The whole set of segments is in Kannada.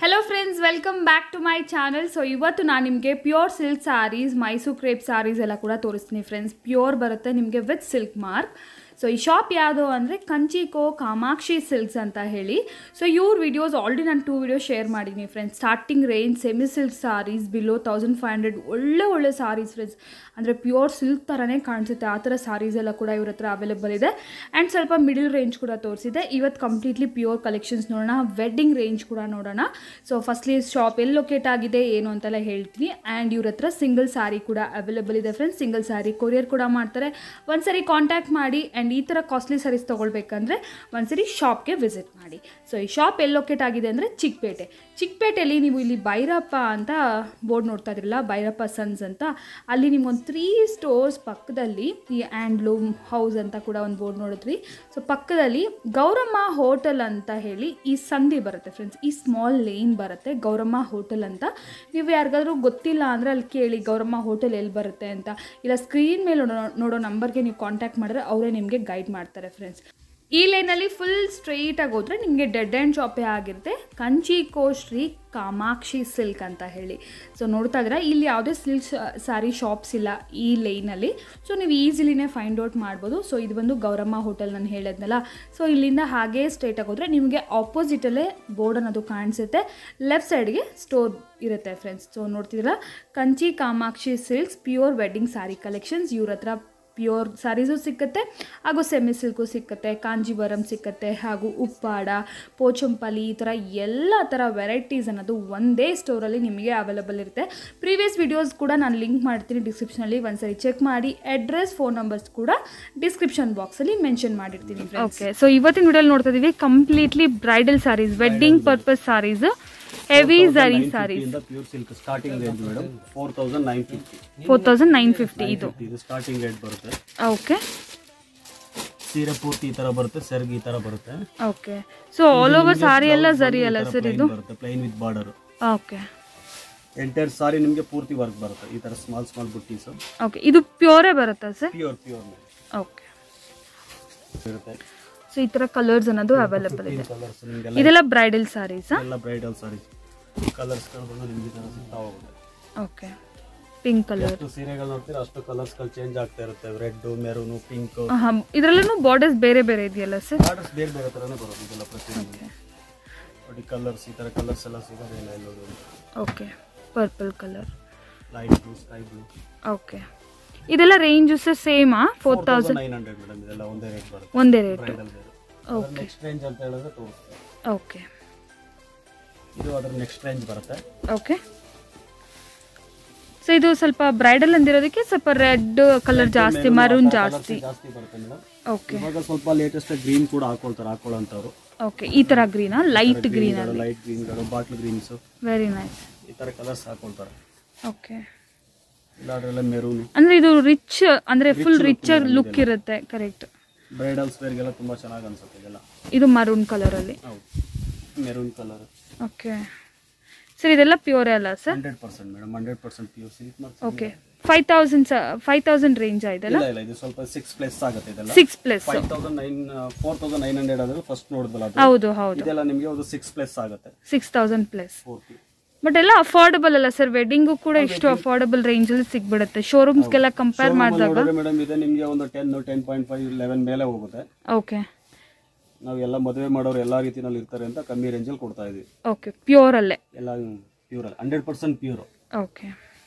Hello friends welcome back to my channel so ಇವತ್ತು ನಾನು ನಿಮಗೆ pure silk sarees Mysuru crepe sarees ಎಲ್ಲ ಕೂಡ ತೋರಿಸ್ತೀನಿ ಫ್ರೆಂಡ್ಸ್ ಪ್ಯೂರ್ ಬರುತ್ತೆ ನಿಮಗೆ ವಿತ್ ಸಿಲ್ಕ್ ಮಾರ್ಕ್ ಸೊ ಈ ಶಾಪ್ ಯಾವುದು ಅಂದರೆ ಕಂಚಿಕೋ ಕಾಮಾಕ್ಷಿ ಸಿಲ್ಕ್ಸ್ ಅಂತ ಹೇಳಿ ಸೊ ಇವ್ರ ವಿಡಿಯೋಸ್ ಆಲ್ರೆಡಿ ನಾನು ಟೂ ವಿಡಿಯೋ ಶೇರ್ ಮಾಡಿದ್ದೀನಿ friends starting range semi silk sarees below thousand five hundred ಒಳ್ಳೆ ಒಳ್ಳೆ ಸಾರೀಸ್ ಫ್ರೆಂಡ್ಸ್ ಅಂದರೆ ಪ್ಯೂರ್ ಸಿಲ್ಕ್ ಥರನೇ ಕಾಣಿಸುತ್ತೆ ಆ ಥರ ಸಾರೀಸ್ ಎಲ್ಲ ಕೂಡ ಇವ್ರ ಹತ್ರ ಅವೈಲೇಬಲ್ ಇದೆ ಆ್ಯಂಡ್ ಸ್ವಲ್ಪ ಮಿಡಿಲ್ ರೇಂಜ್ ಕೂಡ ತೋರಿಸಿದೆ ಇವತ್ತು ಕಂಪ್ಲೀಟ್ಲಿ ಪ್ಯೂರ್ ಕಲೆಕ್ಷನ್ಸ್ ನೋಡೋಣ ವೆಡ್ಡಿಂಗ್ ರೇಂಜ್ ಕೂಡ ನೋಡೋಣ ಸೊ ಫಸ್ಟ್ಲಿ ಶಾಪ್ ಎಲ್ಲಿ ಲೊಕೇಟ್ ಆಗಿದೆ ಏನು ಅಂತೆಲ್ಲ ಹೇಳ್ತೀನಿ ಆ್ಯಂಡ್ ಇವ್ರ ಹತ್ರ ಸಿಂಗಲ್ ಸ್ಯಾರಿ ಕೂಡ ಅವೈಲೇಬಲ್ ಇದೆ ಫ್ರೆಂಡ್ಸ್ ಸಿಂಗಲ್ ಸ್ಯಾರಿ ಕೊರಿಯರ್ ಕೂಡ ಮಾಡ್ತಾರೆ ಒಂದ್ಸರಿ ಕಾಂಟ್ಯಾಕ್ಟ್ ಮಾಡಿ ಆ್ಯಂಡ್ ಈ ಥರ ಕಾಸ್ಟ್ಲಿ ಸ್ಯಾರೀಸ್ ತೊಗೊಳ್ಬೇಕಂದ್ರೆ ಒಂದ್ಸರಿ ಶಾಪ್ಗೆ ವಿಸಿಟ್ ಮಾಡಿ ಸೊ ಈ ಶಾಪ್ ಎಲ್ಲಿ ಲೊಕೇಟ್ ಆಗಿದೆ ಅಂದರೆ ಚಿಕ್ಕಪೇಟೆ ಚಿಕ್ಕಪೇಟೆಯಲ್ಲಿ ನೀವು ಇಲ್ಲಿ ಭೈರಪ್ಪ ಅಂತ ಬೋರ್ಡ್ ನೋಡ್ತಾ ಇದ್ರಲ್ಲ ಭೈರಪ್ಪ ಸನ್ಸ್ ಅಂತ ಅಲ್ಲಿ ನಿಮ್ಗೊಂದು ತ್ರೀ ಸ್ಟೋರ್ಸ್ ಪಕ್ಕದಲ್ಲಿ ಈ ಆ್ಯಂಡ್ಲೂಮ್ ಹೌಸ್ ಅಂತ ಕೂಡ ಒಂದು ಬೋರ್ಡ್ ನೋಡಿದ್ರಿ ಸೊ ಪಕ್ಕದಲ್ಲಿ ಗೌರಮ್ಮ ಹೋಟೆಲ್ ಅಂತ ಹೇಳಿ ಈ ಸಂಧಿ ಬರುತ್ತೆ ಫ್ರೆಂಡ್ಸ್ ಈ ಸ್ಮಾಲ್ ಲೇನ್ ಬರುತ್ತೆ ಗೌರಮ್ಮ ಹೋಟೆಲ್ ಅಂತ ನೀವು ಯಾರಿಗಾದ್ರೂ ಗೊತ್ತಿಲ್ಲ ಅಂದರೆ ಅಲ್ಲಿ ಕೇಳಿ ಗೌರಮ್ಮ ಹೋಟೆಲ್ ಎಲ್ಲಿ ಬರುತ್ತೆ ಅಂತ ಇಲ್ಲ ಸ್ಕ್ರೀನ್ ಮೇಲೆ ನೋಡೋ ನೋಡೋ ನಂಬರ್ಗೆ ನೀವು ಕಾಂಟ್ಯಾಕ್ಟ್ ಮಾಡಿದ್ರೆ ಅವರೇ ನಿಮಗೆ ಗೈಡ್ ಮಾಡ್ತಾರೆ ಫ್ರೆಂಡ್ಸ್ ಈ ಲೈನಲ್ಲಿ ಫುಲ್ ಸ್ಟ್ರೈಟಾಗಿ ಹೋದರೆ ನಿಮಗೆ ಡೆಡ್ ಆ್ಯಂಡ್ ಶಾಪೇ ಆಗಿರುತ್ತೆ ಕಂಚಿಕೋ ಶ್ರೀ ಕಾಮಾಕ್ಷಿ ಸಿಲ್ಕ್ ಅಂತ ಹೇಳಿ ಸೊ ನೋಡ್ತಾ ಇದ್ರೆ ಇಲ್ಲಿ ಯಾವುದೇ ಸಿಲ್ಕ್ ಸ್ಯಾರಿ ಶಾಪ್ಸ್ ಇಲ್ಲ ಈ ಲೈನಲ್ಲಿ ಸೊ ನೀವು ಈಸಿಲಿನೇ ಫೈಂಡ್ ಔಟ್ ಮಾಡ್ಬೋದು ಸೊ ಇದು ಬಂದು ಗೌರಮ್ಮ ಹೋಟೆಲ್ ನಾನು ಹೇಳಿದ್ನಲ್ಲ ಸೊ ಇಲ್ಲಿಂದ ಹಾಗೇ ಸ್ಟ್ರೈಟಾಗಿ ಹೋದರೆ ನಿಮಗೆ ಆಪೋಸಿಟಲ್ಲೇ ಬೋರ್ಡ್ ಅನ್ನೋದು ಕಾಣಿಸುತ್ತೆ ಲೆಫ್ಟ್ ಸೈಡ್ಗೆ ಸ್ಟೋರ್ ಇರುತ್ತೆ ಫ್ರೆಂಡ್ಸ್ ಸೊ ನೋಡ್ತಿದ್ದೀರಾ Kanchi Kamakshi silks pure wedding saree collections ಇವ್ರ ಹತ್ರ ಪ್ಯೂರ್ ಸ್ಯಾರೀಸು ಸಿಕ್ಕತ್ತೆ ಹಾಗೂ ಸೆಮಿ ಸಿಲ್ಕು ಸಿಕ್ಕತ್ತೆ ಕಾಂಜಿವರಂ ಸಿಕ್ಕತ್ತೆ ಹಾಗೂ ಉಪ್ಪಾಡ ಪೋಚಂಪಲ್ಲಿ ಈ ಥರ ಎಲ್ಲ ಥರ ವೆರೈಟೀಸ್ ಅನ್ನೋದು ಒಂದೇ ಸ್ಟೋರಲ್ಲಿ ನಿಮಗೆ ಅವೈಲಬಲ್ ಇರುತ್ತೆ ಪ್ರೀವಿಯಸ್ ವಿಡಿಯೋಸ್ ಕೂಡ ನಾನು ಲಿಂಕ್ ಮಾಡ್ತೀನಿ ಡಿಸ್ಕ್ರಿಪ್ಷನಲ್ಲಿ ಒಂದ್ಸರಿ ಚೆಕ್ ಮಾಡಿ ಅಡ್ರೆಸ್ ಫೋನ್ ನಂಬರ್ಸ್ ಕೂಡ ಡಿಸ್ಕ್ರಿಪ್ಷನ್ ಬಾಕ್ಸಲ್ಲಿ ಮೆನ್ಷನ್ ಮಾಡಿರ್ತೀನಿ ಓಕೆ ಸೊ ಇವತ್ತಿನ ವಿಡಿಯೋಲಿ ನೋಡ್ತಾ ಇದೀವಿ completely bridal sarees wedding purpose sarees heavy zari sarees pure silk starting range madam four thousand nine fifty four thousand nine fifty ಇದು ಇದು ಸ್ಟಾರ್ಟಿಂಗ್ ರೇಟ್ ಬರುತ್ತೆ ಓಕೆ ಸೀರೆ ಪೂರ್ತಿ ಈ ತರ ಬರುತ್ತೆ ಸೆರ್ಗ್ ಈ ತರ ಬರುತ್ತೆ okay so all over saree ಎಲ್ಲ ಸರಿ ಅಲ್ಲ ಸರ್ ಇದು ಬರುತ್ತೆ plain with border okay entire saree ನಿಮಗೆ ಪೂರ್ತಿ ವರ್ಕ್ ಬರುತ್ತೆ ಈ ತರ ಸ್ಮಾಲ್ ಸ್ಮಾಲ್ ಬುಟ್ಟೀಸ್ ಓಕೆ ಇದು ಪ್ಯೂರೇ ಬರುತ್ತಾ ಸರ್ ಪ್ಯೂರ್ ಪ್ಯೂರ್ ಓಕೆ ಇರುತ್ತೆ ಸೊ ಈ ಥರ ಕಲರ್ಸ್ ಅನ್ನೋದು ಅವೈಲೇಬಲ್ ಇದೆ ಕಲರ್ಸ್ ನಿಮಗೆಲ್ಲ ಇದೆಲ್ಲ ಬ್ರೈಡಲ್ ಸಾರೀಸಾ ಎಲ್ಲ ಬ್ರೈಡಲ್ ಸಾರಿ ಕಲರ್ಸ್ ಬಂದು ನಿಮ್ಗೆ ಈ ತರ ಸಿಗ್ತಾ ಹೋಗುತ್ತೆ ಓಕೆ ಪಿಂಕ್ ಕಲರ್ ಎಷ್ಟು ಸೀರೆಗಳು ನೋಡ್ತೀರಾ ಅಷ್ಟು ಕಲರ್ಸ್ ಗಳು ಚೇಂಜ್ ಆಗ್ತಾ ಇರುತ್ತೆ ರೆಡ್ ಮೆರೂನು ಪಿಂಕ್ ಹಾಂ ಇದರಲ್ಲೂ ಬಾರ್ಡರ್ಸ್ ಬೇರೆ ಬೇರೆ ಇದೆಯಲ್ಲ ಸರ್ ಬಾರ್ಡರ್ಸ್ ಬೇರೆ ಬೇರೆ ತರನೇ ಬರೋದು ಇದೆಲ್ಲ ಪ್ರತಿಯೊಂದು ನೋಡಿ ಕಲರ್ಸ್ ಈ ತರ ಕಲರ್ಸ್ ಎಲ್ಲ ಸಿಗೋದಿಲ್ಲ ಎಲ್ಲೋದು okay purple colour light blue sky blue okay ಇದೆಲ್ಲ ರೇಂಜು ಸರ್ ಸೇಮಾ four thousand nine hundred madam ಇದೆಲ್ಲ ಒಂದೇ ರೇಟ್ ಬರುತ್ತೆ ಒಂದೇ rate bridal okay next range ಅಂತ ಹೇಳಿದ್ರೆ ತೋರಿಸ್ತಾರೆ ಓಕೆ ಇದು ಅದ್ರ ನೆಕ್ಸ್ಟ್ ರೇಂಜ್ ಬರುತ್ತೆ ಓಕೆ ಸೊ ಇದು ಸ್ವಲ್ಪ ಬ್ರೈಡಲ್ ಅಂದಿರೋದಕ್ಕೆ ಸ್ವಲ್ಪ ರೆಡ್ ಕಲರ್ ಜಾಸ್ತಿ ಮರೂನ್ ಜಾಸ್ತಿ ಜಾಸ್ತಿ ಬರುತ್ತೆ ಮೇಡಮ್ ಓಕೆ ಇವಾಗ ಸ್ವಲ್ಪ ಲೇಟೆಸ್ಟ್ ಗ್ರೀನ್ ಕೂಡ ಹಾಕೊಳ್ತಾರೆ ಹಾಕೊಳ್ಳೋಂಥವ್ರು ಓಕೆ ಈ ಥರ ಗ್ರೀನಾ ಲೈಟ್ ಗ್ರೀನ್ ಅಲ್ಲಿ ಲೈಟ್ ಗ್ರೀನ್ಗಳು ಬಾಟ್ಲ್ ಗ್ರೀನ್ಸ್ ವೆರಿ ನೈಸ್ ಈ ತರ ಕಲರ್ಸ್ ಹಾಕೊಳ್ತಾರೆ ಓಕೆ ಇಲ್ಲ ಅದ್ರೆಲ್ಲ ಮೆರೂನ್ ಅಂದ್ರೆ ಇದು ರಿಚ್ ಅಂದ್ರೆ ಫುಲ್ ರಿಚರ್ ಲುಕ್ ಇರುತ್ತೆ ಕರೆಕ್ಟ್ ಬ್ರೈಡಲ್ಸ್ ವೇರ್ಗೆಲ್ಲ ತುಂಬಾ ಚೆನ್ನಾಗಿ ಅನ್ಸುತ್ತೆ ಇದೆಲ್ಲ ಇದು ಮರೂನ್ ಕಲರ್ ಅಲ್ಲಿ ಹೌದು ಮೆರೂನ್ ಕಲರ್ ಓಕೆ ಸರ್ ಇದೆಲ್ಲ ಪ್ಯೂರೇ ಅಲ್ಲ sir hundred percent madam hundred percent pure silk marks okay five thousand five thousand range ಆಯ್ತಲ್ಲ ಇಲ್ಲ ಇಲ್ಲ ಇದು ಸ್ವಲ್ಪ ಸಿಕ್ಸ್ ಪ್ಲಸ್ ಆಗುತ್ತೆ ಇದೆಲ್ಲ six plus five thousand nine four thousand nine hundred ಆದ್ರೆ ಫಸ್ಟ್ ನೋಡಿದ್ವಲ್ಲ ಅದು ಹೌದು ಹೌದು ಇದೆಲ್ಲ ನಿಮಗೆ ಒಂದು ಸಿಕ್ಸ್ ಪ್ಲಸ್ ಆಗುತ್ತೆ ಸಿಕ್ಸ್ ತೌಸಂಡ್ ಪ್ಲಸ್ ಪೂರ್ತಿ ಬಟ್ ಎಲ್ಲ ಅಫೋರ್ಡಬಲ್ ಅಲ್ಲ ಸರ್ ವೆಡ್ಡಿಂಗು ಕೂಡ ಇಷ್ಟು ಅಫೋರ್ಡಬಲ್ ರೇಂಜಲ್ಲಿ ಸಿಗ್ಬಿಡುತ್ತೆ ಶೋರೂಮ್ಸ್ಗೆಲ್ಲ ಕಂಪೇರ್ ಮಾಡಿದಾಗ ನೋಡಿದ್ರೆ ಮೇಡಮ್ ಇದೆ ನಿಮಗೆ ಒಂದು ten ten point five eleven ಮೇಲೆ ಹೋಗುತ್ತೆ ಓಕೆ ನಾವು ಎಲ್ಲ ಮದುವೆ ಮಾಡೋರು ಎಲ್ಲಾ ರೀತಿನಲ್ಲಿ ಇರ್ತಾರೆ ಅಂತ ಕಮ್ಮಿ ರೇಂಜಲ್ಲಿ ಕೊಡ್ತಾ ಇದೀವಿ ಓಕೆ ಪ್ಯೂರ್ ಅಲ್ಲೇ ಎಲ್ಲ pure hundred percent pure okay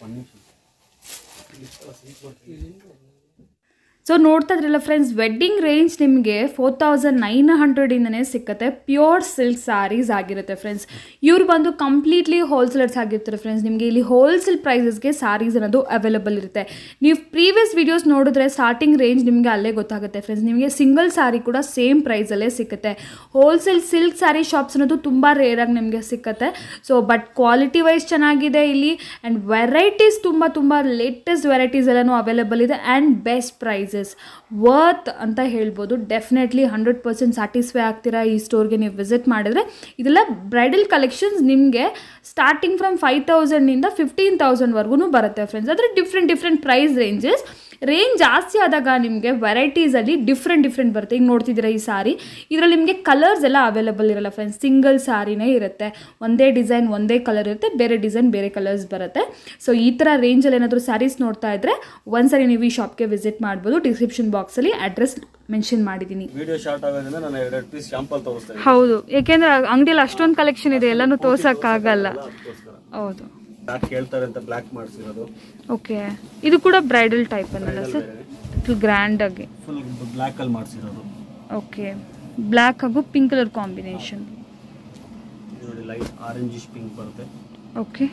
so ನೋಡ್ತಾ ಇದ್ರಲ್ಲ ಫ್ರೆಂಡ್ಸ್ ವೆಡ್ಡಿಂಗ್ ರೇಂಜ್ ನಿಮಗೆ ಫೋರ್ ತೌಸಂಡ್ ನೈನ್ ಹಂಡ್ರೆಡಿಂದನೇ ಸಿಕ್ಕತ್ತೆ ಪ್ಯೂರ್ ಸಿಲ್ಕ್ ಸ್ಯಾರೀಸ್ ಆಗಿರುತ್ತೆ ಫ್ರೆಂಡ್ಸ್ ಇವ್ರು ಬಂದು ಕಂಪ್ಲೀಟ್ಲಿ ಹೋಲ್ಸೇಲರ್ಸ್ ಆಗಿರ್ತಾರೆ ಫ್ರೆಂಡ್ಸ್ ನಿಮಗೆ ಇಲ್ಲಿ ಹೋಲ್ಸೇಲ್ ಪ್ರೈಸಸ್ಗೆ ಸ್ಯಾರೀಸ್ ಅನ್ನೋದು ಅವೈಲೇಬಲ್ ಇರುತ್ತೆ ನೀವು ಪ್ರೀವಿಯಸ್ ವೀಡಿಯೋಸ್ ನೋಡಿದ್ರೆ ಸ್ಟಾರ್ಟಿಂಗ್ ರೇಂಜ್ ನಿಮಗೆ ಅಲ್ಲೇ ಗೊತ್ತಾಗುತ್ತೆ ಫ್ರೆಂಡ್ಸ್ ನಿಮಗೆ ಸಿಂಗಲ್ ಸ್ಯಾರಿ ಕೂಡ ಸೇಮ್ ಪ್ರೈಸಲ್ಲೇ ಸಿಗುತ್ತೆ ಹೋಲ್ಸೇಲ್ ಸಿಲ್ಕ್ ಸ್ಯಾರಿ ಶಾಪ್ಸ್ ಅನ್ನೋದು ತುಂಬ ರೇರಾಗಿ ನಿಮಗೆ ಸಿಕ್ಕತ್ತೆ ಸೊ ಬಟ್ ಕ್ವಾಲಿಟಿ ವೈಸ್ ಚೆನ್ನಾಗಿದೆ ಇಲ್ಲಿ ಆ್ಯಂಡ್ ವೆರೈಟೀಸ್ ತುಂಬ ತುಂಬ ಲೇಟೆಸ್ಟ್ ವೆರೈಟೀಸ್ ಎಲ್ಲನೂ ಅವೈಲೇಬಲ್ ಇದೆ ಆ್ಯಂಡ್ ಬೆಸ್ಟ್ ಪ್ರೈಸಸ್ ವರ್ತ್ ಅಂತ ಹೇಳ್ಬೋದು ಡೆಫಿನೆಟ್ಲಿ ಹಂಡ್ರೆಡ್ ಪರ್ಸೆಂಟ್ ಸ್ಯಾಟಿಸ್ಫೈ ಆಗ್ತೀರಾ ಈ ಸ್ಟೋರ್ಗೆ ನೀವು ವಿಸಿಟ್ ಮಾಡಿದ್ರೆ ಇದೆಲ್ಲ ಬ್ರೈಡಲ್ ಕಲೆಕ್ಷನ್ಸ್ ನಿಮಗೆ ಸ್ಟಾರ್ಟಿಂಗ್ ಫ್ರಮ್ ಫೈವ್ ತೌಸಂಡಿಂದ ಫಿಫ್ಟೀನ್ ತೌಸಂಡ್ವರೆಗೂ ಬರುತ್ತೆ ಫ್ರೆಂಡ್ಸ್ ಆದರೆ different different price ranges range ಜಾಸ್ತಿ ಆದಾಗ ನಿಮಗೆ ವೆರೈಟೀಸಲ್ಲಿ ಡಿಫ್ರೆಂಟ್ ಡಿಫ್ರೆಂಟ್ ಬರುತ್ತೆ ಈಗ ನೋಡ್ತಿದ್ದೀರಾ ಈ ಸಾರಿ ಇದರಲ್ಲಿ ನಿಮಗೆ ಕಲರ್ಸ್ ಎಲ್ಲ ಅವೈಲೇಬಲ್ ಇರಲ್ಲ ಫ್ರೆಂಡ್ಸ್ ಸಿಂಗಲ್ ಸಾರಿನೇ ಇರುತ್ತೆ ಒಂದೇ ಡಿಸೈನ್ ಒಂದೇ ಕಲರ್ ಇರುತ್ತೆ ಬೇರೆ ಡಿಸೈನ್ ಬೇರೆ ಕಲರ್ಸ್ ಬರುತ್ತೆ ಸೊ ಈ ಥರ ರೇಂಜಲ್ಲಿ ಏನಾದರೂ ಸ್ಯಾರೀಸ್ ನೋಡ್ತಾ ಇದ್ದರೆ ಒಂದ್ಸರಿ ನೀವು ಈ ಶಾಪ್ಗೆ ವಿಸಿಟ್ ಮಾಡ್ಬೋದು ಡಿಸ್ಕ್ರಿಪ್ಷನ್ ಬಾಕ್ಸಲ್ಲಿ ಅಡ್ರೆಸ್ ಮೆನ್ಷನ್ ಮಾಡಿದ್ದೀನಿ ವಿಡಿಯೋ ಶಾರ್ಟ್ ಆಗೋದ್ರಿಂದ ನಾನು ಎರಡೆರಡು ಪೀಸ್ ಶಾಂಪಲ್ ತೋರಿಸ್ತಾ ಇದ್ದೀನಿ ಹೌದು ಯಾಕೆಂದ್ರೆ ಅಂಗಡಿಯಲ್ಲಿ ಅಷ್ಟೊಂದು ಕಲೆಕ್ಷನ್ ಇದೆ ಎಲ್ಲನೂ ತೋರ್ಸಕ್ಕಾಗಲ್ಲ ಅದಕ್ಕೋಸ್ಕರ ಹೌದು ಬ್ಲಾಕ್ ಕೇಳ್ತಾರೆ ಅಂತ ಬ್ಲಾಕ್ ಮಾಡಿಸಿರೋದು ಓಕೆ ಇದು ಕೂಡ ಬ್ರೈಡಲ್ ಟೈಪ್ ಅನ್ನಲ್ಲ ಸರ್ ಫುಲ್ ಗ್ರ್ಯಾಂಡ್ ಆಗಿ ಫುಲ್ ಬ್ಲ್ಯಾಕ್ ಅಲ್ಲಿ ಮಾಡಿಸಿರೋದು ಓಕೆ ಬ್ಲ್ಯಾಕ್ ಹಾಗೂ ಪಿಂಕ್ ಕಲರ್ ಕಾಂಬಿನೇಷನ್ ಇದು ನೋಡಿ ಲೈಟ್ ಆರೆಂಜಿಶ್ ಪಿಂಕ್ ಬರುತ್ತೆ ಓಕೆ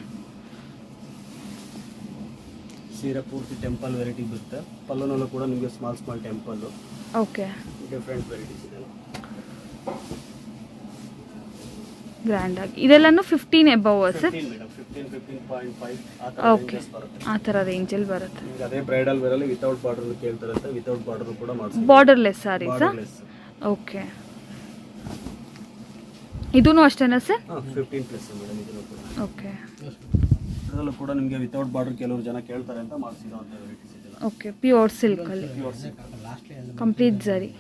ಸೀರೆ ಪೂರ್ತಿ ಟೆಂಪಲ್ ವೆರೈಟಿ ಬರುತ್ತೆ ಪಲ್ಲುನಲ್ಲೂ ಕೂಡ ನಿಮಗೆ small small temple okay different varieties ಇದೆ ಗ್ರ್ಯಾಂಡ್ ಆಗಿ ಇದೆಲ್ಲನೂ fifteen above sir fifteen madam fifteen fifteen point five ಆ ಥರ Okay. ranges ಬರುತ್ತೆ ಆ ಥರ ರೇಂಜಲ್ಲಿ ಬರುತ್ತೆ ನಿಮ್ಗೆ ಅದೇ ಬ್ರೈಡಲ್ ವೇರಲ್ಲಿ ವಿತೌಟ್ ಬಾರ್ಡರ್ ಕೇಳ್ತಾರೆ ವಿತೌಟ್ ಬಾರ್ಡರ್ ಕೂಡ ಮಾಡಿಸಿ ಬಾರ್ಡರ್ಲೆಸ್ ಸ್ಯಾರೀಸಾ ಬಾರ್ಡರ್ಲೆಸ್ ಓಕೆ ಇದೂ ಅಷ್ಟೇನಾ ಸರ್ ಹಾಂ ಫಿಫ್ಟೀನ್ ಪ್ಲಸ್ ಮೇಡಮ್ ಇದನ್ನು ಕೂಡ ಓಕೆ ಇದರಲ್ಲೂ ಕೂಡ ನಿಮಗೆ ವಿತೌಟ್ ಬಾರ್ಡರ್ ಕೆಲವರು ಜನ ಕೇಳ್ತಾರೆ ಅಂತ ಮಾಡಿಸಿರೋ ಅಂತ ವೆರೈಟೀಸ್ ಇದೆಲ್ಲ ಓಕೆ ಪ್ಯೂರ್ ಸಿಲ್ಕಲ್ಲಿ pure complete zari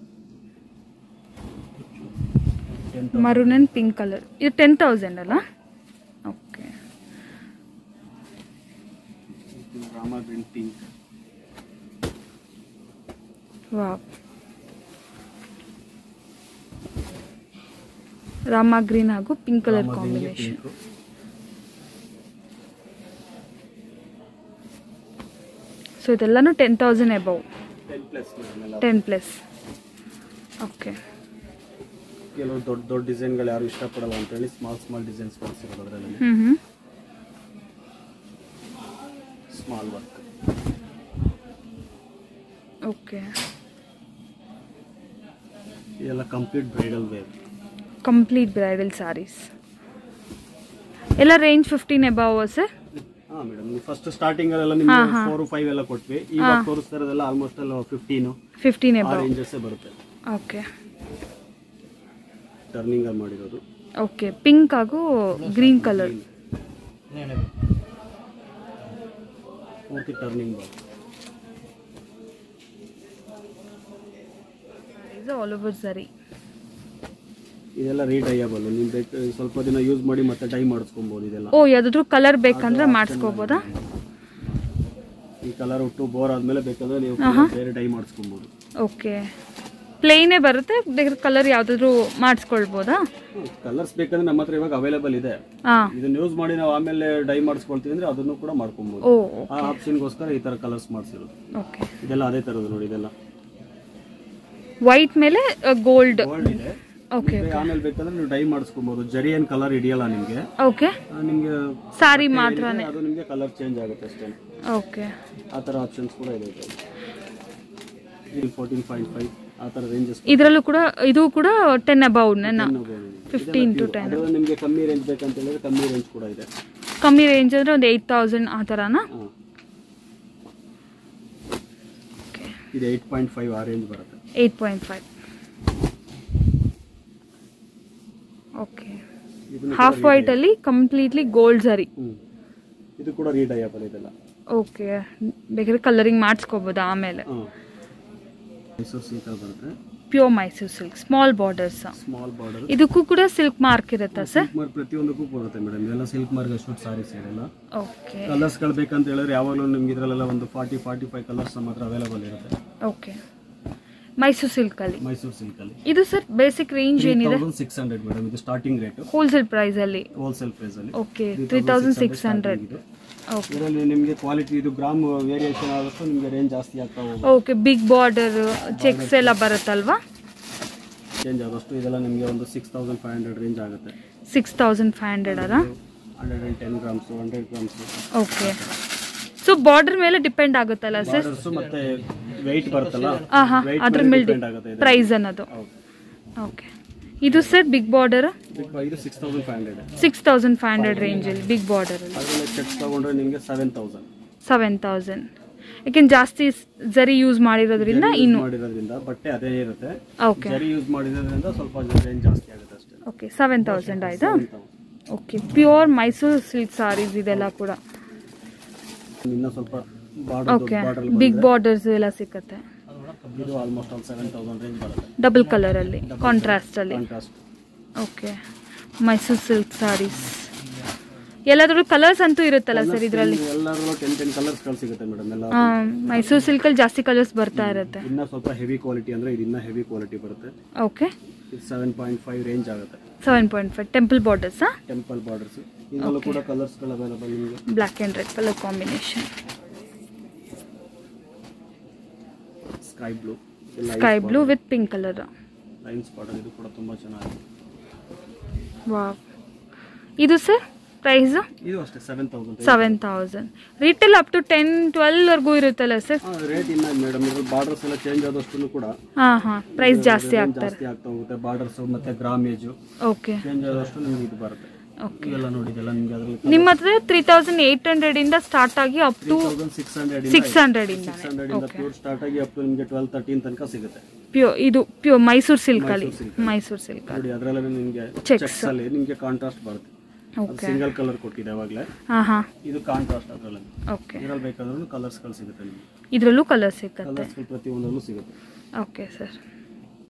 ten maroon and pink colour ಇದು ಟೆನ್ ತೌಸಂಡ್ ಅಲ್ಲ okay Rama green pink wow Rama green ಹಾಗೂ pink colour combination pink so ಇದೆಲ್ಲನೂ ten thousand above ten plus madam ಎಲ್ಲ ಟೆನ್ ಪ್ಲಸ್ ಓಕೆ ಕೆಲವು ದೊಡ್ಡ ದೊಡ್ಡ ಡಿಸೈನ್ಗಳು ಯಾರು ಇಷ್ಟಪಡಲ್ಲ ಅಂತೇಳಿ ಸ್ಮಾಲ್ ಸ್ಮಾಲ್ ಡಿಸೈನ್ಸ್ ಮಾಡಿಸಿರೋದು ಅದರಲ್ಲಿ ಹ್ಞೂ ಹ್ಞೂ ಸ್ಮಾಲ್ ವರ್ಕ್ ಓಕೆ ಇದೆಲ್ಲ complete bridal wear complete bridal sarees ಎಲ್ಲ ರೇಂಜ್ ಫಿಫ್ಟೀನ್ ಎಬವ್ ಸರ್ ಹಾ ಮೇಡಮ್ ಫಸ್ಟ್ ಸ್ಟಾರ್ಟಿಂಗ್ ಅಲ್ಲೆಲ್ಲ ನಿಮ್ಗೆ ಫೋರ್ ಫೈವ್ ಎಲ್ಲ ಕೊಟ್ವಿ ಇವಾಗ ತೋರಿಸ್ತಾ ಇರೋದೆಲ್ಲ ಆಲ್ಮೋಸ್ಟ್ ಎಲ್ಲ ಫಿಫ್ಟೀನು ಫಿಫ್ಟೀನ್ ಆ ಎಬವ್ ರೇಂಜಸ್ಸೇ ಬರುತ್ತೆ ಓಕೆ ಟರ್ನಿಂಗ್ ಅಲ್ಲಿ ಮಾಡಿರೋದು ಓಕೆ ಪಿಂಕ್ ಹಾಗೂ ಗ್ರೀನ್ ಕಲರ್ ಪೂರ್ತಿ ಟರ್ನಿಂಗ್ ಬರುತ್ತೆ ಆಲ್ ಓವರ್ ಸರಿ ಇದೆಲ್ಲ ರೀಡೈಯಬಲ್ ನೀವು ಬೇಕು ಸ್ವಲ್ಪ ದಿನ ಯೂಸ್ ಮಾಡಿ ಮತ್ತೆ ಡೈ ಮಾಡಿಸ್ಕೊಬೋದು ಇದೆಲ್ಲ ಓ ಯಾವ್ದಾದ್ರು ಕಲರ್ ಬೇಕಂದ್ರೆ ಮಾಡಿಸ್ಕೋಬೋದಾ ಈ ಕಲರ್ ಒಟ್ಟು ಬೋರ್ ಆದ್ಮೇಲೆ ಬೇಕಾದ್ರೆ ನೀವು ಬೇರೆ ಡೈ ಮಾಡಿಸ್ಕೊಬೋದು ಓಕೆ ಪ್ಲೇನೇ ಬರುತ್ತೆ ಬೇರೆ ಕಲರ್ ಯಾವ್ದಾದ್ರು ಮಾಡಿಸ್ಕೊಳ್ಬೋದಾ ಕಲರ್ಸ್ ಬೇಕಂದ್ರೆ ನಮ್ಮ ಹತ್ರ ಇವಾಗ ಅವೈಲೇಬಲ್ ಇದೆ ಹಾಂ ಇದನ್ನ ಯೂಸ್ ಮಾಡಿ ನಾವು ಆಮೇಲೆ ಡೈ ಮಾಡಿಸ್ಕೊಳ್ತೀವಿ ಅಂದ್ರೆ ಅದನ್ನು ಕೂಡ ಮಾಡ್ಕೊಬೋದು ಓ ಆ ಆಪ್ಷನ್ಗೋಸ್ಕರ ಈ ತರ ಕಲರ್ಸ್ ಮಾಡಿಸಿರೋದು ಓಕೆ ಇದೆಲ್ಲ ಅದೇ ತರದ್ದು ನೋಡಿ ಇದೆಲ್ಲ ವೈಟ್ ಮೇಲೆ ಗೋಲ್ಡ್ ಗೋಲ್ಡ್ ಇದೆ ಓಕೆ ಮತ್ತೆ ಆಮೇಲೆ ಬೇಕಂದ್ರೆ ನೀವು ಡೈ ಮಾಡಿಸ್ಕೊಬೋದು ಜರಿ ಏನ್ ಕಲರ್ ಹಿಡಿಯಲ್ಲ ನಿಮ್ಗೆ ಓಕೆ ಆ, ನಿಮ್ಗೆ ಸಾರಿ ಮಾತ್ರನೇ ಅದು ನಿಮ್ಗೆ ಕಲರ್ ಚೇಂಜ್ ಆಗುತ್ತೆ ಅಷ್ಟೇ ಓಕೆ ಆ ತರ ಆಪ್ಷನ್ಸ್ ಕೂಡ ಇದೆ ಇದರಲ್ಲಿ. ಇದು ಫೋರ್ಟೀನ್ ಪಾಯಿಂಟ್ ಫೈವ್ ಆ ತರ ರೇಂಜಸ್ ಇದರಲ್ಲೂ ಕೂಡ ಇದು ಕೂಡ ಟೆನ್ ಅಬೌವ್ನ ಫಿಫ್ಟೀನ್ ಟು ಟೆನ್ ಅದರಲ್ಲಿ ನಿಮ್ಗೆ ಕಮ್ಮಿ ರೇಂಜ್ ಬೇಕಂತ ಹೇಳಿದ್ರೆ ಕಮ್ಮಿ ರೇಂಜ್ ಕೂಡ ಇದೆ ಕಮ್ಮಿ ರೇಂಜ್ ಅಂದರೆ ಒಂದು ಏಯ್ಟ್ ತೌಸಂಡ್ ಆ ಥರನಾ ಹಾ. ಓಕೆ ಇದು ಏಯ್ಟ್ ಪಾಯಿಂಟ್ ಫೈವ್ ಆ ರೇಂಜ್ ಬರುತ್ತೆ ಏಯ್ಟ್ ಪಾಯಿಂಟ್ ಫೈವ್ ಓಕೆ ಇದನ್ನು ಹಾಫ್ ವೈಟಲ್ಲಿ ಕಂಪ್ಲೀಟ್ಲಿ ಗೋಲ್ಡ್ ಸರಿ ಹ್ಮ್ ಇದು ಕೂಡ ರೀಡೈಯಬಲ್ ಇದೆಲ್ಲ ಓಕೆ ಬೇಕಾದ್ರೆ ಕಲರಿಂಗ್ ಮಾಡಿಸ್ಕೋಬೋದು ಆಮೇಲೆ ಹಾಂ ಮೈಸೂರು ಸಿಲ್ಕ್ ಬರುತ್ತೆ pure Mysuru silk small borders small border ಇದಕ್ಕೂ ಕೂಡ ಸಿಲ್ಕ್ ಮಾರ್ಕ್ ಇರುತ್ತಾ ಸರ್ ಸಿಲ್ಕ್ ಮಾರ್ಕ್ ಪ್ರತಿಯೊಂದಕ್ಕೂ ಬರುತ್ತೆ ಮೇಡಮ್ ಇದೆಲ್ಲ ಸಿಲ್ಕ್ ಮಾರ್ಕ್ ಅಷ್ಟು ಸಾರೀಸ್ ಇದೆಲ್ಲ ಓಕೆ ಕಲರ್ಸ್ಗಳು ಬೇಕಂತ ಹೇಳಿದ್ರೆ ಯಾವಾಗಲೂ ನಿಮ್ಗೆ ಇದರಲ್ಲೆಲ್ಲ ಒಂದು ಫಾರ್ಟಿ ಫಾರ್ಟಿ ಫೈವ್ ಕಲರ್ಸ್ ನಮ್ಮ ಹತ್ರ ಅವೈಲೇಬಲ್ ಇರುತ್ತೆ ಓಕೆ ಮೈಸೂರು ಸಿಲ್ಕಲ್ಲಿ ಮೈಸೂರು ಸಿಲ್ಕಲ್ಲಿ ಇದು ಸರ್ ಬೇಸಿಕ್ ರೇಂಜ್ ಏನಿದೆ ತೌಸಂಡ್ ಸಿಕ್ಸ್ ಹಂಡ್ರೆಡ್ ಮೇಡಮ್ ಇದು ಸ್ಟಾರ್ಟಿಂಗ್ ರೇಟ್ ಹೋಲ್ಸೇಲ್ ಪ್ರೈಸಲ್ಲಿ ಹೋಲ್ಸೇಲ್ ಪ್ರೈಸಲ್ಲಿ okay three thousand six hundred ಇದು ಓಕೆ ಇದರಲ್ಲಿ ನಿಮಗೆ ಕ್ವಾಲಿಟಿ ಇದು ಗ್ರಾಮ್ ವೇರಿಯೇಷನ್ ಆಗುತ್ತೆ ನಿಮಗೆ ರೇಂಜ್ ಜಾಸ್ತಿ ಆಗ್ತಾ ಹೋಗುತ್ತೆ ಓಕೆ ಬಿಗ್ ಬಾರ್ಡರ್ ಚೆಕ್ಸ್ ಎಲ್ಲ ಬರುತ್ತಲ್ವಾ ಚೇಂಜ್ ಆದಷ್ಟು ಇದೆಲ್ಲ ನಿಮಗೆ ಒಂದು six thousand five hundred range ಆಗುತ್ತೆ ಸಿಕ್ಸ್ ತೌಸಂಡ್ ಫೈವ್ ಹಂಡ್ರೆಡ್ ಅಲ್ಲ hundred and ten grams hundred grams okay so border ಮೇಲೆ ಡಿಪೆಂಡ್ ಆಗುತ್ತಲ್ಲ ಸರ್ ಬಾರ್ಡರ್ಸು ಮತ್ತೆ ವೆಯ್ಟ್ ಬರುತ್ತಲ್ಲ ಹಾಂ ಹಾಂ weight ಅದ್ರ ಮೇಲೆ ಮೇಲೆ depend ಆಗುತ್ತೆ ಇದು. ಪ್ರೈಸ್ ಅನ್ನೋದು ಹೌದು ಓಕೆ ಇದು ಸರ್ ಬಿಗ್ ಬಾರ್ಡರ್ Big ಬ- ಇದು six thousand five hundred six thousand five hundred ರೇಂಜಲ್ಲಿ ಬಿಗ್ ಬಾರ್ಡರಲ್ಲಿ ಅದರಲ್ಲಿ ಚೆಕ್ಸ್ ತಗೊಂಡ್ರೆ ನಿಮಗೆ ಸೆವೆನ್ ತೌಸಂಡ್ ಸೆವೆನ್ ತೌಸಂಡ್ ಯಾಕೆಂದ್ರೆ ಜಾಸ್ತಿ ಸ್- ಜರಿ ಯೂಸ್ ಮಾಡಿರೋದ್ರಿಂದ ಇನ್ನು ಮಾಡಿರೋದ್ರಿಂದ ಬಟ್ಟೆ ಅದೇ ಇರುತ್ತೆ ಓಕೆ ಜರಿ ಯೂಸ್ ಮಾಡಿರೋದ್ರಿಂದ ಸ್ವಲ್ಪ ರೇಂಜ್ ಜಾಸ್ತಿ ಆಗುತ್ತೆ ಅಷ್ಟೇ ಓಕೆ ಸೆವೆನ್ ತೌಸಂಡ್ ಆಯ್ತಾ 7,000. Okay pure Mysuru silk sarees ಇದೆಲ್ಲ ಕೂಡ ಇನ್ನು ಸ್ವಲ್ಪ border okay border big borders ಎಲ್ಲ ಸಿಕ್ಕತ್ತೆ ಇದು ಆಲ್ಮೋಸ್ಟ್ ಒಂದು ಸೆವೆನ್ ತೌಸಂಡ್ ರೇಂಜ್ ಬರುತ್ತೆ ಡಬಲ್ ಕಲರಲ್ಲಿ ಕಾಂಟ್ರಾಸ್ಟಲ್ಲಿ contrast okay Mysuru silk sarees ಎಲ್ಲದ್ರಲ್ಲೂ ಕಲರ್ಸ್ ಅಂತೂ ಇರುತ್ತಲ್ಲ ಸರ್ ಇದರಲ್ಲಿ ಎಲ್ಲರಲ್ಲೂ ಟೆನ್ ಟೆನ್ ಕಲರ್ಸ್ಗಳು ಸಿಗುತ್ತೆ ಮೇಡಮ್ ಎಲ್ಲ ಮೈಸೂರು ಸಿಲ್ಕಲ್ಲಿ ಜಾಸ್ತಿ ಕಲರ್ಸ್ ಬರ್ತಾ ಇರುತ್ತೆ ಇನ್ನ ಸ್ವಲ್ಪ ಹೆವಿ ಕ್ವಾಲಿಟಿ ಅಂದ್ರೆ ಇದು ಇನ್ನ ಹೆವಿ ಕ್ವಾಲಿಟಿ ಬರುತ್ತೆ ಓಕೆ ಇದು ಸೆವೆನ್ ಪಾಯಿಂಟ್ ಫೈವ್ ರೇಂಜ್ ಆಗುತ್ತೆ ಸೆವೆನ್ ಪಾಯಿಂಟ್ ಫೈವ್ ಟೆಂಪಲ್ ಬಾರ್ಡರ್ಸಾ ಟೆಂಪಲ್ ಬಾರ್ಡರ್ಸ್ ಇದರಲ್ಲೂ ಕೂಡ ಕಲರ್ಸ್ಗಳು ಅವೈಲಬಲ್ ನಿಮಗೆ black and red colour combination sky blue sky blue with pink colour lines border ಇದು ಕೂಡ ತುಂಬಾ ಚೆನ್ನಾಗಿದೆ ವಾವ್ ಇದು ಸರ್ ಪ್ರೈಸು ಇದು ಅಷ್ಟೇ seven thousand seven thousand retail up to ten ಟ್ವೆಲ್ವರೆಗೂ ಇರುತ್ತಲ್ಲ ಸರ್ ರೇಟ್ ಇನ್ನ ಮೇಡಮ್ ಇದ್ರಲ್ಲಿ ಬಾರ್ಡರ್ಸ್ ಎಲ್ಲ ಚೇಂಜ್ ಆದಷ್ಟು ಕೂಡ ಹಾಂ ಹಾಂ ಪ್ರೈಸ್ ಜಾಸ್ತಿ ಆಗ್ತಾರೆ ಜಾಸ್ತಿ ಆಗ್ತಾ ಹೋಗುತ್ತೆ ಬಾರ್ಡರ್ಸ್ ಮತ್ತೆ ಗ್ರಾಮೇಜ್ ಓಕೆ ಚೇಂಜ್ ಆದಷ್ಟು ನಿಮ್ಗೆ ಇದು ಬರುತ್ತೆ ಓಕೆ ಇವೆಲ್ಲ ನೋಡಿದೆಲ್ಲ ನಿಮ್ಗೆ ಅದ್ರಲ್ಲಿ ನಿಮ್ಮ ಹತ್ರ ತ್ರೀ ತೌಸಂಡ್ ಏಯ್ಟ್ ಹಂಡ್ರೆಡಿಂದ ಸ್ಟಾರ್ಟ್ ಆಗಿ up to thousand six hundred six ಹಂಡ್ರೆಡಿಂದ ಸಿಕ್ಸ್ ಹಂಡ್ರೆಡ್ ಇಂದ ಪ್ಯೂರ್ ಸ್ಟಾರ್ಟ್ ಆಗಿ ಅಪ್ ಟು ನಿಮಗೆ ಟ್ವೆಲ್ ತರ್ಟೀನ್ ತನಕ ಸಿಗುತ್ತೆ ಪ್ಯೂ ಇದು ಪ್ಯೂ ಮೈಸೂರು ಸಿಲ್ಕಲ್ಲಿ ಮೈಸೂರು ಸಿಲ್ಕ್ ನೋಡಿ ಅದರಲ್ಲೇ ನಿಮಗೆ Checks. ಚೆಕ್ಸ್ ಅಲ್ಲಿ ನಿಮಗೆ ಕಾಂಟ್ರಾಸ್ಟ್ ಬರುತ್ತೆ ಅದು ಓಕೆ ಸಿಂಗಲ್ ಕಲರ್ ಕೊಟ್ಟಿದೆ ಅವಾಗಲೇ ಹಾಂ ಹಾಂ ಇದು ಕಾಂಟ್ರಾಸ್ಟ್ ಅದರಲ್ಲಿ ಓಕೆ ಇದ್ರಲ್ಲಿ ಬೇಕಾದ್ರೂ ಕಲರ್ಸ್ಗಳು ಸಿಗುತ್ತೆ ನಿಮಗೆ ಇದರಲ್ಲೂ ಕಲರ್ ಸಿಕ್ಕತ್ತೆ ಕಲರ್ಸ್ಗಳು ಪ್ರತಿಯೊಂದರಲ್ಲೂ ಸಿಗುತ್ತೆ ಓಕೆ ಸರ್